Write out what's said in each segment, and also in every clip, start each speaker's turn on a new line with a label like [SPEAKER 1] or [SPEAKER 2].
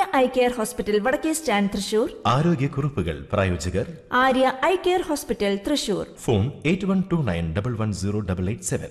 [SPEAKER 1] I care hospital വടക്കേ stand Thrissur
[SPEAKER 2] ആരോഗ്യക്കുറിപ്പുകൾ പ്രായോജകർ
[SPEAKER 1] Arya eye care hospital Thrissur
[SPEAKER 2] phone eight one two nine double one zero double eight seven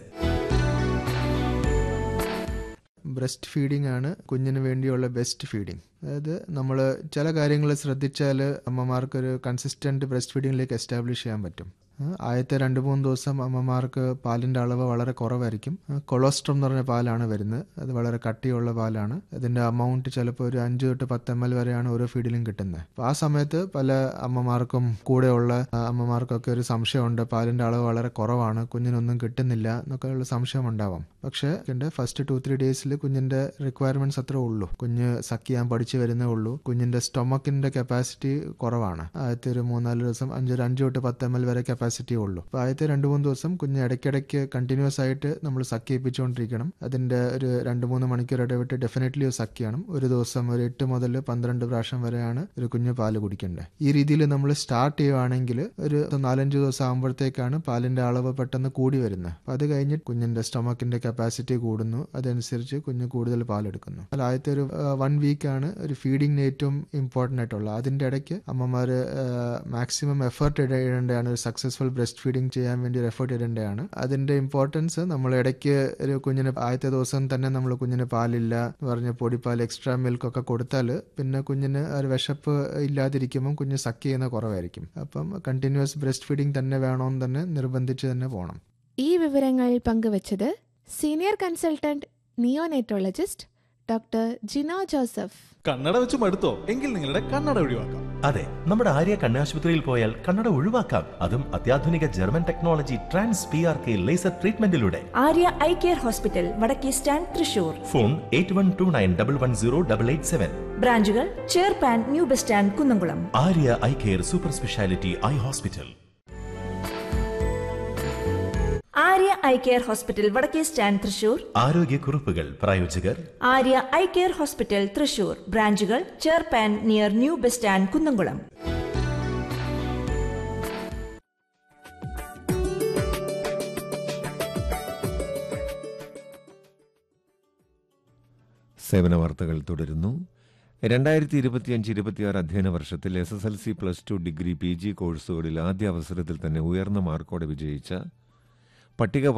[SPEAKER 3] breast feeding ആണ് കുഞ്ഞിന് വേണ്ടിയുള്ള best feeding അതായത് നമ്മൾ ചില കാര്യങ്ങൾ ശ്രദ്ധിച്ചാൽ അമ്മമാർക്കൊരു കൺസിസ്റ്റൻറ്റ് ബ്രസ്റ്റ് ഫീഡിങ്ങിലേക്ക് എസ്റ്റാബ്ലിഷ് ചെയ്യാൻ പറ്റും ആ, ആദ്യത്തെ രണ്ട് മൂന്ന് ദിവസം അമ്മമാർക്ക് പാലിൻ്റെ അളവ് വളരെ കുറവായിരിക്കും ആ, കൊളസ്ട്രോം എന്ന് പറഞ്ഞ പാലാണ് വരുന്നത് അത് വളരെ കട്ടിയുള്ള പാലാണ് അതിൻ്റെ അമൗണ്ട് ചിലപ്പോൾ ഒരു അഞ്ച് തൊട്ട് പത്ത് എം എൽ വരെയാണ് ഓരോ ഫീഡിലും കിട്ടുന്നത് അപ്പോൾ ആ സമയത്ത് പല അമ്മമാർക്കും കൂടെയുള്ള ആ, അമ്മമാർക്കൊക്കെ ഒരു സംശയമുണ്ട് പാലിൻ്റെ അളവ് വളരെ കുറവാണ് കുഞ്ഞിനൊന്നും കിട്ടുന്നില്ല എന്നൊക്കെ ഉള്ള സംശയം ഉണ്ടാവാം പക്ഷേ എൻ്റെ ഫസ്റ്റ് ടു ത്രീ ഡേയ്സിൽ കുഞ്ഞിൻ്റെ റിക്വയർമെൻറ്റ്സ് അത്രേ ഉള്ളൂ കുഞ്ഞ് സക്ക് ചെയ്യാൻ പഠിച്ചു വരുന്നേ ഉള്ളൂ കുഞ്ഞിൻ്റെ സ്റ്റൊമക്കിൻ്റെ കപ്പാസിറ്റി കുറവാണ് ആദ്യത്തെ ഒരു മൂന്നാല് ദിവസം അഞ്ചൊരു അഞ്ച് തൊട്ട് പത്ത് എം എൽ വരെ കപ്പാസിറ്റി ഉള്ളൂ അപ്പോൾ ആദ്യത്തെ രണ്ട് മൂന്ന് ദിവസം കുഞ്ഞ് ഇടയ്ക്കിടയ്ക്ക് കണ്ടിന്യൂസ് ആയിട്ട് നമ്മൾ സക്ക് ചെയ്യിപ്പിച്ചുകൊണ്ടിരിക്കണം അതിൻ്റെ ഒരു രണ്ട് മൂന്ന് മണിക്കൂർ ഇടവിട്ട് ഡെഫിനറ്റ്ലി സക്ക് ചെയ്യണം ഒരു ദിവസം ഒരു എട്ട് മുതൽ പന്ത്രണ്ട് പ്രാവശ്യം വരെയാണ് ഒരു കുഞ്ഞ് പാല് കുടിക്കേണ്ടത് ഈ രീതിയിൽ നമ്മൾ സ്റ്റാർട്ട് ചെയ്യുവാണെങ്കിൽ ഒരു നാലഞ്ച് ദിവസം ആകുമ്പോഴത്തേക്കാണ് പാലിൻ്റെ അളവ് പെട്ടെന്ന് കൂടി വരുന്നത് അപ്പോൾ അത് കഴിഞ്ഞ് കുഞ്ഞിൻ്റെ സ്റ്റൊമക്കിൻ്റെ കപ്പാസിറ്റി കൂടുന്നു അതനുസരിച്ച് കുഞ്ഞ് കൂടുതൽ പാലെടുക്കുന്നു അല്ല ആദ്യത്തെ ഒരു വൺ വീക്കാണ് ഒരു ഫീഡിങ്ങിന് ഏറ്റവും ഇമ്പോർട്ടൻ്റ് ആയിട്ടുള്ളത് അതിൻ്റെ ഇടയ്ക്ക് അമ്മമാർ മാക്സിമം എഫേർട്ട് ഇടേണ്ടതാണ് ഒരു സക്സസ്ഫുൾ ബ്രസ്റ്റ് ഫീഡിങ് ചെയ്യാൻ വേണ്ടി ഒരു എഫേർട്ട് ഇടേണ്ടതാണ് അതിൻ്റെ ഇമ്പോർട്ടൻസ് നമ്മൾ ഇടയ്ക്ക് ഒരു കുഞ്ഞിന് ആദ്യത്തെ ദിവസം തന്നെ നമ്മൾ കുഞ്ഞിന് പാലില്ല എന്ന് പറഞ്ഞ് പൊടിപ്പാൽ എക്സ്ട്രാ മിൽക്ക് ഒക്കെ കൊടുത്താൽ പിന്നെ കുഞ്ഞിന് ആ ഒരു വിശപ്പ് ഇല്ലാതിരിക്കുമ്പം കുഞ്ഞ് സക്ക് ചെയ്യുന്ന കുറവായിരിക്കും അപ്പം കണ്ടിന്യൂസ് ബ്രസ്റ്റ് ഫീഡിങ് തന്നെ വേണമെന്ന് തന്നെ നിർബന്ധിച്ച് തന്നെ പോകണം
[SPEAKER 4] ഈ വിവരങ്ങൾ പങ്കുവച്ചത് senior consultant neonatologist doctor Jino Joseph
[SPEAKER 5] കണ്ണട വെച്ച് മടുത്തോ എങ്കിൽ നിങ്ങളുടെ കണ്ണട ഒഴിവാക്കാം
[SPEAKER 2] അതെ നമ്മുടെ ആര്യ കണ്ണാശുപത്രിയിൽ പോയാൽ കണ്ണട ഒഴിവാക്കാം അതും അത്യാധുനിക German technology trans P R K laser ട്രീറ്റ്മെന്റിലൂടെ
[SPEAKER 1] ആര്യ ഐ കെയർ ഹോസ്പിറ്റൽ വടക്കേ stand Thrissur
[SPEAKER 2] phone eight one two nine double one zero double eight seven
[SPEAKER 1] ബ്രാഞ്ചുകൾ ചേർപ്പാൻ new bus stand Kunnamkulam
[SPEAKER 2] Arya eye care super speciality eye hospital
[SPEAKER 1] Arya eye care hospital വടക്കേ stand Thrissur
[SPEAKER 2] ആരോഗ്യക്കുറിപ്പുകൾ പ്രായോജകർ
[SPEAKER 1] Arya eye care hospital Thrissur ബ്രാഞ്ചുകൾ ചേർപ്പാൻ near new bus stand Kunnamkulam
[SPEAKER 6] സേവന വാർത്തകൾ തുടരുന്നു രണ്ടായിരത്തി ഇരുപത്തിയഞ്ച് ഇരുപത്തിയാറ് അധ്യയന വർഷത്തിൽ S S L C plus two degree P G കോഴ്സുകളിൽ ആദ്യ അവസരത്തിൽ തന്നെ ഉയർന്ന മാർക്കോടെ വിജയിച്ച പട്ടിക